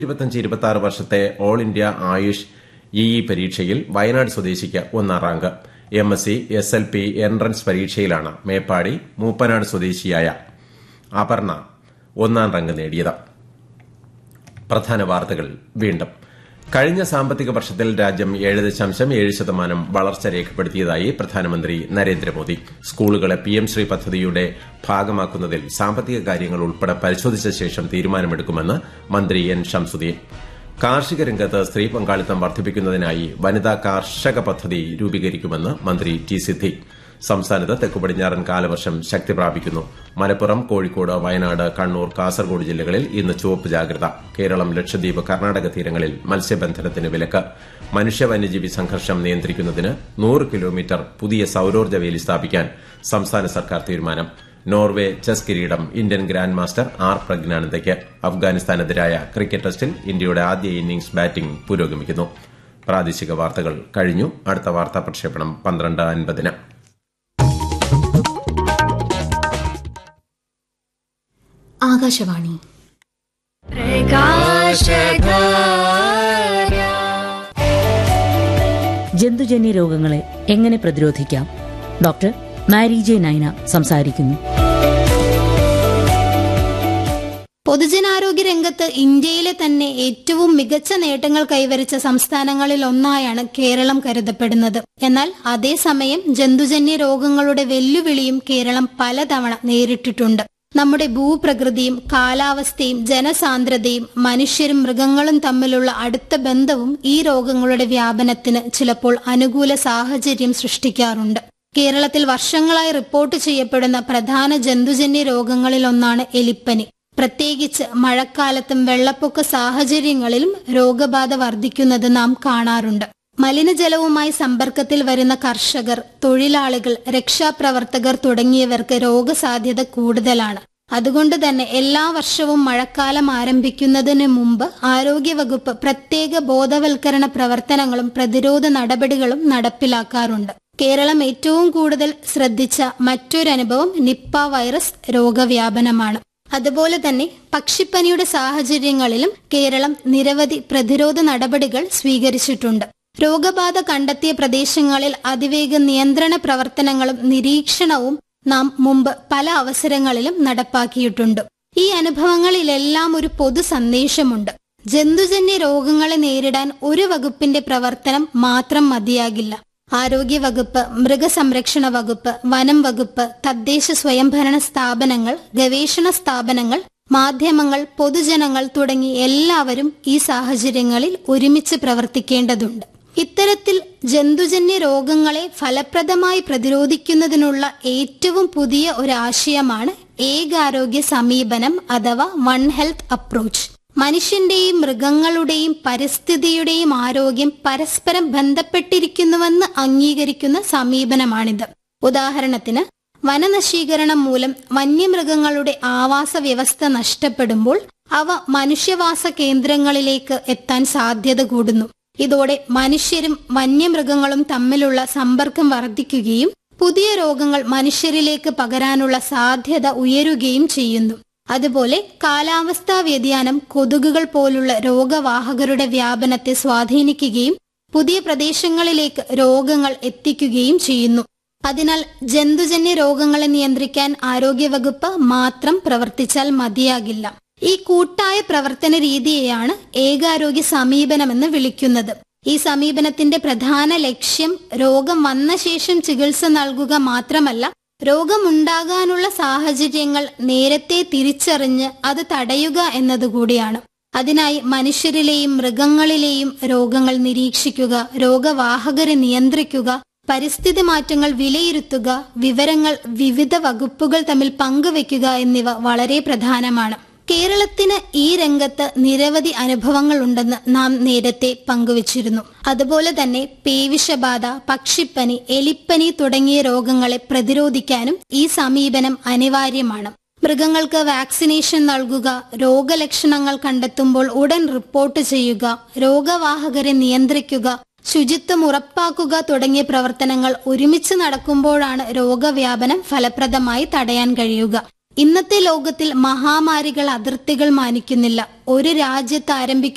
ഇരുപത്തിയഞ്ച് ഇരുപത്തി ആറ് വർഷത്തെ ഓൾ ഇന്ത്യ ആയുഷ് ഇഇ പരീക്ഷയിൽ വയനാട് സ്വദേശിക്ക് ഒന്നാം rank M S C S L P entrance പരീക്ഷയിലാണ് മേപ്പാടി മൂപ്പനാട് സ്വദേശിയായ അപർണ ഒന്നാം റാങ്ക് നേടിയത് പ്രധാന വാർത്തകൾ വീണ്ടും കഴിഞ്ഞ സാമ്പത്തിക വർഷത്തിൽ രാജ്യം ഏഴ് ദശാംശം ഏഴ് ശതമാനം വളർച്ച രേഖപ്പെടുത്തിയതായി പ്രധാനമന്ത്രി നരേന്ദ്രമോദി സ്കൂളുകളെ പിഎം ശ്രീ പദ്ധതിയുടെ ഭാഗമാക്കുന്നതിൽ സാമ്പത്തിക കാര്യങ്ങൾ ഉൾപ്പെടെ പരിശോധിച്ച ശേഷം തീരുമാനമെടുക്കുമെന്ന് മന്ത്രി എൻ ഷംസുദ്ദീൻ കാർഷിക രംഗത്ത് സ്ത്രീ പങ്കാളിത്തം വർദ്ധിപ്പിക്കുന്നതിനായി വനിതാ കാർഷക പദ്ധതി രൂപീകരിക്കുമെന്ന് മന്ത്രി ടി സിദ്ദിഖ് സംസ്ഥാനത്ത് തെക്കു പടിഞ്ഞാറൻ കാലവർഷം ശക്തി പ്രാപിക്കുന്നു മലപ്പുറം കോഴിക്കോട് വയനാട് കണ്ണൂർ കാസർഗോഡ് ജില്ലകളിൽ ഇന്ന് ചുവപ്പ് ജാഗ്രത കേരളം ലക്ഷദ്വീപ് കർണാടക തീരങ്ങളിൽ മത്സ്യബന്ധനത്തിന് വിലക്ക് മനുഷ്യ വന്യജീവി സംഘർഷം നിയന്ത്രിക്കുന്നതിന് നൂറ് കിലോമീറ്റർ പുതിയ സൌരോർജ്ജ വേലി സ്ഥാപിക്കാൻ സംസ്ഥാന സർക്കാർ തീരുമാനം നോർവേ ചെസ് കിരീടം ഇന്ത്യൻ ഗ്രാൻഡ് മാസ്റ്റർ ആർ പ്രജ്ഞാനന്ദയ്ക്ക് അഫ്ഗാനിസ്ഥാനെതിരായ ക്രിക്കറ്റ് ടെസ്റ്റിൽ ഇന്ത്യയുടെ ആദ്യ ഇന്നിംഗ്സ് ബാറ്റിംഗ് പുരോഗമിക്കുന്നു പ്രാദേശിക വാർത്തകൾ കഴിഞ്ഞു അടുത്ത വാർത്താ പ്രക്ഷേപണം പന്ത്രണ്ട് അൻപതിന് ആകാശവാണി ജന്തുജന്യ രോഗങ്ങളെ എങ്ങനെ പ്രതിരോധിക്കാം ഡോക്ടർ മാരി ജെ നൈന സംസാരിക്കുന്നു പൊതുജനാരോഗ്യ രംഗത്ത് ഇന്ത്യയിലെ തന്നെ ഏറ്റവും മികച്ച നേട്ടങ്ങൾ കൈവരിച്ച സംസ്ഥാനങ്ങളിൽ ഒന്നായാണ് കേരളം കരുതപ്പെടുന്നത് എന്നാൽ അതേസമയം ജന്തുജന്യ രോഗങ്ങളുടെ വെല്ലുവിളിയും കേരളം പലതവണ നേരിട്ടിട്ടുണ്ട് നമ്മുടെ ഭൂപ്രകൃതിയും കാലാവസ്ഥയും ജനസാന്ദ്രതയും മനുഷ്യരും മൃഗങ്ങളും തമ്മിലുള്ള അടുത്ത ബന്ധവും ഈ രോഗങ്ങളുടെ വ്യാപനത്തിന് ചിലപ്പോൾ അനുകൂല സാഹചര്യം സൃഷ്ടിക്കാറുണ്ട് കേരളത്തിൽ വർഷങ്ങളായി റിപ്പോർട്ട് ചെയ്യപ്പെടുന്ന പ്രധാന ജന്തുജന്യ രോഗങ്ങളിലൊന്നാണ് എലിപ്പനി പ്രത്യേകിച്ച് മഴക്കാലത്തും വെള്ളപ്പൊക്ക സാഹചര്യങ്ങളിലും രോഗബാധ വർദ്ധിക്കുന്നത് നാം കാണാറുണ്ട് മലിനജലവുമായി സമ്പർക്കത്തിൽ വരുന്ന കർഷകർ തൊഴിലാളികൾ രക്ഷാപ്രവർത്തകർ തുടങ്ങിയവർക്ക് രോഗസാധ്യത കൂടുതലാണ് അതുകൊണ്ട് തന്നെ എല്ലാ വർഷവും മഴക്കാലം ആരംഭിക്കുന്നതിന് മുമ്പ് ആരോഗ്യവകുപ്പ് പ്രത്യേക ബോധവൽക്കരണ പ്രവർത്തനങ്ങളും പ്രതിരോധ നടപടികളും നടപ്പിലാക്കാറുണ്ട് കേരളം ഏറ്റവും കൂടുതൽ ശ്രദ്ധിച്ച മറ്റൊരനുഭവം നിപ്പ വൈറസ് രോഗവ്യാപനമാണ് അതുപോലെ തന്നെ പക്ഷിപ്പനിയുടെ സാഹചര്യങ്ങളിലും കേരളം നിരവധി പ്രതിരോധ നടപടികൾ സ്വീകരിച്ചിട്ടുണ്ട് രോഗബാധ കണ്ടെത്തിയ പ്രദേശങ്ങളിൽ അതിവേഗ നിയന്ത്രണ പ്രവർത്തനങ്ങളും നിരീക്ഷണവും നാം മുമ്പ് പല അവസരങ്ങളിലും നടപ്പാക്കിയിട്ടുണ്ട് ഈ അനുഭവങ്ങളിലെല്ലാം ഒരു പൊതു സന്ദേശമുണ്ട് ജന്തുജന്യ രോഗങ്ങളെ നേരിടാൻ ഒരു വകുപ്പിന്റെ പ്രവർത്തനം മാത്രം മതിയാകില്ല ആരോഗ്യ വകുപ്പ് മൃഗസംരക്ഷണ വകുപ്പ് വനം വകുപ്പ് തദ്ദേശ സ്വയംഭരണ സ്ഥാപനങ്ങൾ ഗവേഷണ സ്ഥാപനങ്ങൾ മാധ്യമങ്ങൾ പൊതുജനങ്ങൾ തുടങ്ങി എല്ലാവരും ഈ സാഹചര്യങ്ങളിൽ ഒരുമിച്ച് പ്രവർത്തിക്കേണ്ടതുണ്ട് ഇത്തരത്തിൽ ജന്തുജന്യ രോഗങ്ങളെ ഫലപ്രദമായി പ്രതിരോധിക്കുന്നതിനുള്ള ഏറ്റവും പുതിയ ഒരു ആശയമാണ് ഏകാരോഗ്യ സമീപനം അഥവാ വൺ ഹെൽത്ത് അപ്രോച്ച് മനുഷ്യന്റെയും മൃഗങ്ങളുടെയും പരിസ്ഥിതിയുടെയും ആരോഗ്യം പരസ്പരം ബന്ധപ്പെട്ടിരിക്കുന്നുവെന്ന് അംഗീകരിക്കുന്ന സമീപനമാണിത് ഉദാഹരണത്തിന് വനനശീകരണം മൂലം വന്യമൃഗങ്ങളുടെ ആവാസ വ്യവസ്ഥ നഷ്ടപ്പെടുമ്പോൾ അവ മനുഷ്യവാസ കേന്ദ്രങ്ങളിലേക്ക് എത്താൻ സാധ്യത കൂടുന്നു ഇതോടെ മനുഷ്യരും വന്യമൃഗങ്ങളും തമ്മിലുള്ള സമ്പർക്കം വർദ്ധിക്കുകയും പുതിയ രോഗങ്ങൾ മനുഷ്യരിലേക്ക് പകരാനുള്ള സാധ്യത ഉയരുകയും ചെയ്യുന്നു അതുപോലെ കാലാവസ്ഥാ വ്യതിയാനം കൊതുകുകൾ പോലുള്ള രോഗവാഹകരുടെ വ്യാപനത്തെ സ്വാധീനിക്കുകയും പുതിയ പ്രദേശങ്ങളിലേക്ക് രോഗങ്ങൾ എത്തിക്കുകയും ചെയ്യുന്നു അതിനാൽ ജന്തുജന്യ രോഗങ്ങളെ നിയന്ത്രിക്കാൻ ആരോഗ്യവകുപ്പ് മാത്രം പ്രവർത്തിച്ചാൽ മതിയാകില്ല ഈ കൂട്ടായ പ്രവർത്തന രീതിയെയാണ് ഏകാരോഗ്യ സമീപനമെന്ന് വിളിക്കുന്നത് ഈ സമീപനത്തിന്റെ പ്രധാന ലക്ഷ്യം രോഗം വന്ന ശേഷം ചികിത്സ നൽകുക മാത്രമല്ല രോഗമുണ്ടാകാനുള്ള സാഹചര്യങ്ങൾ നേരത്തെ തിരിച്ചറിഞ്ഞ് അത് തടയുക എന്നതുകൂടിയാണ് അതിനായി മനുഷ്യരിലെയും മൃഗങ്ങളിലെയും രോഗങ്ങൾ നിരീക്ഷിക്കുക രോഗവാഹകരെ നിയന്ത്രിക്കുക പരിസ്ഥിതി മാറ്റങ്ങൾ വിലയിരുത്തുക വിവരങ്ങൾ വിവിധ വകുപ്പുകൾ തമ്മിൽ പങ്കുവെക്കുക എന്നിവ വളരെ പ്രധാനമാണ് കേരളത്തിന് ഈ രംഗത്ത് നിരവധി അനുഭവങ്ങൾ ഉണ്ടെന്ന് നാം നേരത്തെ പങ്കുവച്ചിരുന്നു അതുപോലെ തന്നെ പേവിഷബാധ പക്ഷിപ്പനി എലിപ്പനി തുടങ്ങിയ രോഗങ്ങളെ പ്രതിരോധിക്കാനും ഈ സമീപനം അനിവാര്യമാണ് മൃഗങ്ങൾക്ക് വാക്സിനേഷൻ നൽകുക രോഗലക്ഷണങ്ങൾ കണ്ടെത്തുമ്പോൾ ഉടൻ റിപ്പോർട്ട് ചെയ്യുക രോഗവാഹകരെ നിയന്ത്രിക്കുക ശുചിത്വം ഉറപ്പാക്കുക തുടങ്ങിയ പ്രവർത്തനങ്ങൾ ഒരുമിച്ച് നടക്കുമ്പോഴാണ് രോഗവ്യാപനം ഫലപ്രദമായി തടയാൻ കഴിയുക ഇന്നത്തെ ലോകത്തിൽ മഹാമാരികൾ അതിർത്തികൾ മാനിക്കുന്നില്ല ഒരു രാജ്യത്ത് ആരംഭിക്കുന്ന